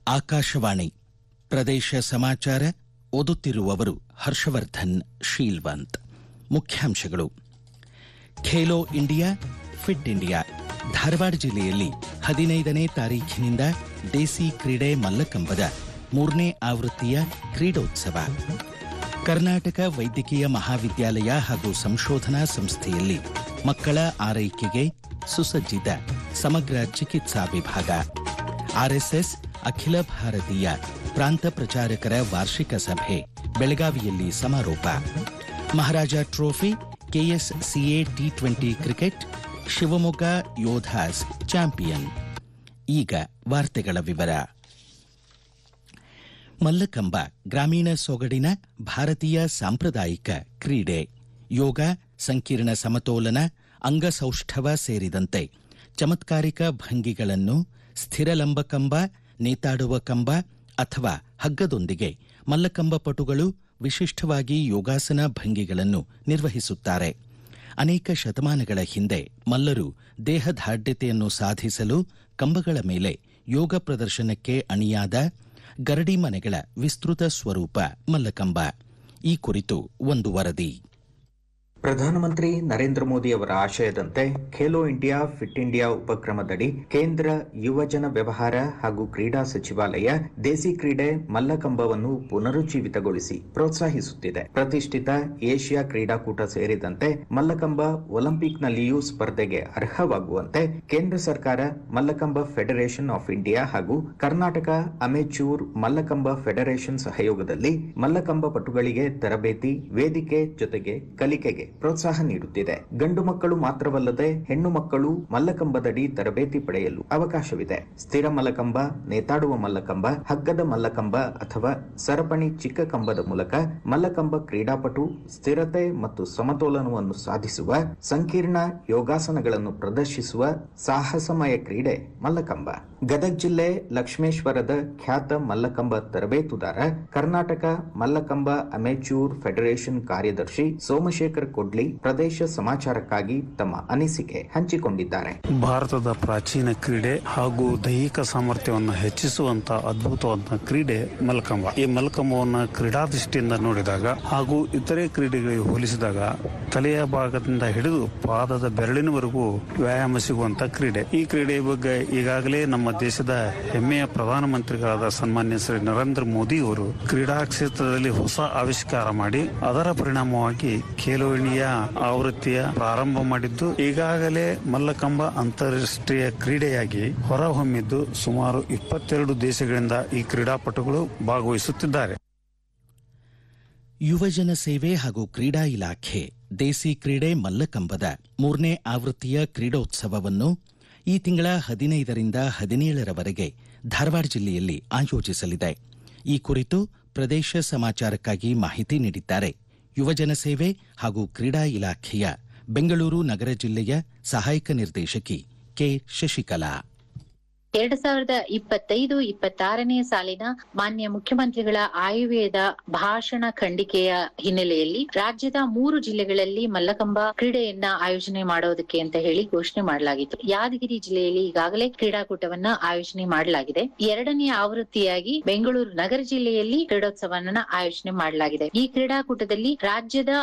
ಆಕಾಶವಾಣಿ ಪ್ರದೇಶ ಸಮಾಚಾರ ಓದುತ್ತಿರುವವರು ಹರ್ಷವರ್ಧನ್ ಶೀಲ್ವಂತ್ ಮುಖ್ಯಾಂಶಗಳು Khelo India fit India Dharwad ಜಿಲ್ಲೆಯಲ್ಲಿ ಹದಿನೈದನೇ ತಾರೀಖಿನಿಂದ ದೇಸಿ ಕ್ರೀಡೆ ಮಲ್ಲಕಂಬದ ಮೂರನೇ ಆವೃತ್ತಿಯ ಕ್ರೀಡೋತ್ಸವ ಕರ್ನಾಟಕ ವೈದ್ಯಕೀಯ ಮಹಾವಿದ್ಯಾಲಯ ಹಾಗೂ ಸಂಶೋಧನಾ ಸಂಸ್ಥೆಯಲ್ಲಿ ಮಕ್ಕಳ ಆರೈಕೆಗೆ ಸುಸಜ್ಜಿತ ಸಮಗ್ರ ಚಿಕಿತ್ಸಾ ವಿಭಾಗ ಆರ್ಎಸ್ಎಸ್ ಅಖಿಲ ಭಾರತೀಯ ಪ್ರಾಂತ ಪ್ರಚಾರಕರ ವಾರ್ಷಿಕ ಸಭೆ ಬೆಳಗಾವಿಯಲ್ಲಿ ಸಮಾರೋಪ Maharaja trophy KSCA T twenty cricket Shivamogga Yodhas champion ಈಗ ವಾರ್ತೆಗಳ ವಿವರ ಮಲ್ಲಕಂಬ ಗ್ರಾಮೀಣ ಸೊಗಡಿನ ಭಾರತೀಯ ಸಾಂಪ್ರದಾಯಿಕ ಕ್ರೀಡೆ ಯೋಗ ಸಂಕೀರ್ಣ ಸಮತೋಲನ ಅಂಗಸೌಷ್ಠವ ಸೇರಿದಂತೆ ಚಮತ್ಕಾರಿಕ ಭಂಗಿಗಳನ್ನು ಸ್ಥಿರಲಂಬ ಕಂಬ ನೇತಾಡುವ ಕಂಬ ಅಥವಾ ಹಗ್ಗದೊಂದಿಗೆ ಮಲ್ಲಕಂಬ ಪಟುಗಳು ವಿಶಿಷ್ಟವಾಗಿ ಯೋಗಾಸನ ಭಂಗಿಗಳನ್ನು ನಿರ್ವಹಿಸುತ್ತಾರೆ ಅನೇಕ ಶತಮಾನಗಳ ಹಿಂದೆ ಮಲ್ಲರು ದೇಹದಾಢ್ಯತೆಯನ್ನು ಸಾಧಿಸಲು ಕಂಬಗಳ ಮೇಲೆ ಯೋಗ ಪ್ರದರ್ಶನಕ್ಕೆ ಅಣಿಯಾದ ಗರಡಿ ಮನೆಗಳ ವಿಸ್ತೃತ ಸ್ವರೂಪ ಮಲ್ಲಕಂಬ ಈ ಕುರಿತು ಒಂದು ವರದಿ ಪ್ರಧಾನಮಂತ್ರಿ ನರೇಂದ್ರ ಮೋದಿ ಅವರ ಆಶಯದಂತೆ ಖೇಲೋ ಇಂಡಿಯಾ ಫಿಟ್ ಇಂಡಿಯಾ ಉಪಕ್ರಮದಡಿ ಕೇಂದ್ರ ಯುವಜನ ವ್ಯವಹಾರ ಹಾಗೂ ಕ್ರೀಡಾ ಸಚಿವಾಲಯ ದೇಸಿ ಕ್ರೀಡೆ ಮಲ್ಲಕಂಬವನ್ನು ಪುನರುಜ್ಜೀವಿತಗೊಳಿಸಿ ಪ್ರೋತ್ಸಾಹಿಸುತ್ತಿದೆ ಪ್ರತಿಷ್ಠಿತ ಏಷ್ಯಾ ಕ್ರೀಡಾಕೂಟ ಸೇರಿದಂತೆ ಮಲ್ಲಕಂಬ ಒಲಿಂಪಿಕ್ನಲ್ಲಿಯೂ ಸ್ಪರ್ಧೆಗೆ ಅರ್ಹವಾಗುವಂತೆ ಕೇಂದ್ರ ಸರ್ಕಾರ ಮಲ್ಲಕಂಬ ಫೆಡರೇಷನ್ ಆಫ್ ಇಂಡಿಯಾ ಹಾಗೂ ಕರ್ನಾಟಕ ಅಮೆಚೂರ್ ಮಲ್ಲಕಂಬ ಫೆಡರೇಷನ್ ಸಹಯೋಗದಲ್ಲಿ ಮಲ್ಲಕಂಬ ಪಟುಗಳಿಗೆ ತರಬೇತಿ ವೇದಿಕೆ ಜೊತೆಗೆ ಕಲಿಕೆಗೆ ಪ್ರೋತ್ಸಾಹ ನೀಡುತ್ತಿದೆ ಗಂಡು ಮಕ್ಕಳು ಮಾತ್ರವಲ್ಲದೆ ಹೆಣ್ಣು ಮಕ್ಕಳು ಮಲ್ಲಕಂಬದಡಿ ತರಬೇತಿ ಪಡೆಯಲು ಅವಕಾಶವಿದೆ ಸ್ಥಿರ ಮಲ್ಲಕಂಬ ನೇತಾಡುವ ಮಲ್ಲಕಂಬ ಹಗ್ಗದ ಮಲ್ಲಕಂಬ ಅಥವಾ ಸರಪಣಿ ಚಿಕ್ಕ ಕಂಬದ ಮೂಲಕ ಮಲ್ಲಕಂಬ ಕ್ರೀಡಾಪಟು ಸ್ಥಿರತೆ ಮತ್ತು ಸಮತೋಲನವನ್ನು ಸಾಧಿಸುವ ಸಂಕೀರ್ಣ ಯೋಗಾಸನಗಳನ್ನು ಪ್ರದರ್ಶಿಸುವ ಸಾಹಸಮಯ ಕ್ರೀಡೆ ಮಲ್ಲಕಂಬ ಗದಗ ಜಿಲ್ಲೆ ಲಕ್ಷ್ಮೇಶ್ವರದ ಖ್ಯಾತ ಮಲ್ಲಕಂಬ ತರಬೇತುದಾರ ಕರ್ನಾಟಕ ಮಲ್ಲಕಂಬ ಅಮೆಚೂರ್ ಫೆಡರೇಷನ್ ಕಾರ್ಯದರ್ಶಿ ಸೋಮಶೇಖರ್ ಕೊಡ್ಲಿ ಪ್ರದೇಶ ಸಮಾಚಾರಕ್ಕಾಗಿ ತಮ್ಮ ಅನಿಸಿಕೆ ಹಂಚಿಕೊಂಡಿದ್ದಾರೆ ಭಾರತದ ಪ್ರಾಚೀನ ಕ್ರೀಡೆ ಹಾಗೂ ದೈಹಿಕ ಸಾಮರ್ಥ್ಯವನ್ನು ಹೆಚ್ಚಿಸುವಂತ ಅದ್ಭುತವಾದ ಕ್ರೀಡೆ ಮಲ್ಕಂಬ ಈ ಮಲ್ಕಂಬವನ್ನ ಕ್ರೀಡಾ ದೃಷ್ಟಿಯಿಂದ ನೋಡಿದಾಗ ಹಾಗೂ ಇತರೆ ಕ್ರೀಡೆಗಳಿಗೆ ಹೋಲಿಸಿದಾಗ ತಲೆಯ ಭಾಗದಿಂದ ಹಿಡಿದು ಪಾದದ ಬೆರಳಿನವರೆಗೂ ವ್ಯಾಯಾಮ ಸಿಗುವಂತ ಕ್ರೀಡೆ ಈ ಕ್ರೀಡೆಯ ಬಗ್ಗೆ ಈಗಾಗಲೇ ನಮ್ಮ ದೇಶದ ಹೆಮ್ಮೆಯ ಪ್ರಧಾನಮಂತ್ರಿಗಳಾದ ಸನ್ಮಾನ್ಯ ಶ್ರೀ ನರೇಂದ್ರ ಮೋದಿ ಅವರು ಕ್ರೀಡಾ ಕ್ಷೇತ್ರದಲ್ಲಿ ಹೊಸ ಆವಿಷ್ಕಾರ ಮಾಡಿ ಅದರ ಪರಿಣಾಮವಾಗಿ ಖೇಲೋ ಇಂಡಿಯಾ ಆವೃತ್ತಿಯ ಪ್ರಾರಂಭ ಮಾಡಿದ್ದು ಈಗಾಗಲೇ ಮಲ್ಲಕಂಬ ಅಂತಾರಾಷ್ಟ್ರೀಯ ಕ್ರೀಡೆಯಾಗಿ ಹೊರಹೊಮ್ಮಿದ್ದು ಸುಮಾರು ಇಪ್ಪತ್ತೆರಡು ದೇಶಗಳಿಂದ ಈ ಕ್ರೀಡಾಪಟುಗಳು ಭಾಗವಹಿಸುತ್ತಿದ್ದಾರೆ ಯುವಜನ ಸೇವೆ ಹಾಗೂ ಕ್ರೀಡಾ ಇಲಾಖೆ ದೇಸಿ ಕ್ರೀಡೆ ಮಲ್ಲಕಂಬದ ಮೂರನೇ ಆವೃತ್ತಿಯ ಕ್ರೀಡೋತ್ಸವವನ್ನು ಈ ತಿಂಗಳ ಹದಿನೈದರಿಂದ ಹದಿನೇಳರವರೆಗೆ ಧಾರವಾಡ ಜಿಲ್ಲೆಯಲ್ಲಿ ಆಯೋಜಿಸಲಿದೆ ಈ ಕುರಿತು ಪ್ರದೇಶ ಸಮಾಚಾರಕ್ಕಾಗಿ ಮಾಹಿತಿ ನೀಡಿದ್ದಾರೆ ಯುವಜನ ಸೇವೆ ಹಾಗೂ ಕ್ರೀಡಾ ಇಲಾಖೆಯ ಬೆಂಗಳೂರು ನಗರ ಜಿಲ್ಲೆಯ ಸಹಾಯಕ ನಿರ್ದೇಶಕಿ ಕೆ ಶಶಿಕಲಾ ಎರಡ್ ಸಾವಿರದ ಇಪ್ಪತ್ತೈದು ಇಪ್ಪತ್ತಾರನೇ ಸಾಲಿನ ಮಾನ್ಯ ಮುಖ್ಯಮಂತ್ರಿಗಳ ಆಯವ್ಯಯದ ಭಾಷಣ ಖಂಡಿಕೆಯ ಹಿನ್ನೆಲೆಯಲ್ಲಿ ರಾಜ್ಯದ ಮೂರು ಜಿಲ್ಲೆಗಳಲ್ಲಿ ಮಲ್ಲಕಂಬ ಕ್ರೀಡೆಯನ್ನ ಆಯೋಜನೆ ಮಾಡೋದಕ್ಕೆ ಅಂತ ಹೇಳಿ ಘೋಷಣೆ ಮಾಡಲಾಗಿತ್ತು ಯಾದಗಿರಿ ಜಿಲ್ಲೆಯಲ್ಲಿ ಈಗಾಗಲೇ ಕ್ರೀಡಾಕೂಟವನ್ನ ಆಯೋಜನೆ ಮಾಡಲಾಗಿದೆ ಎರಡನೇ ಆವೃತ್ತಿಯಾಗಿ ಬೆಂಗಳೂರು ನಗರ ಜಿಲ್ಲೆಯಲ್ಲಿ ಕ್ರೀಡೋತ್ಸವವನ್ನ ಆಯೋಜನೆ ಮಾಡಲಾಗಿದೆ ಈ ಕ್ರೀಡಾಕೂಟದಲ್ಲಿ ರಾಜ್ಯದ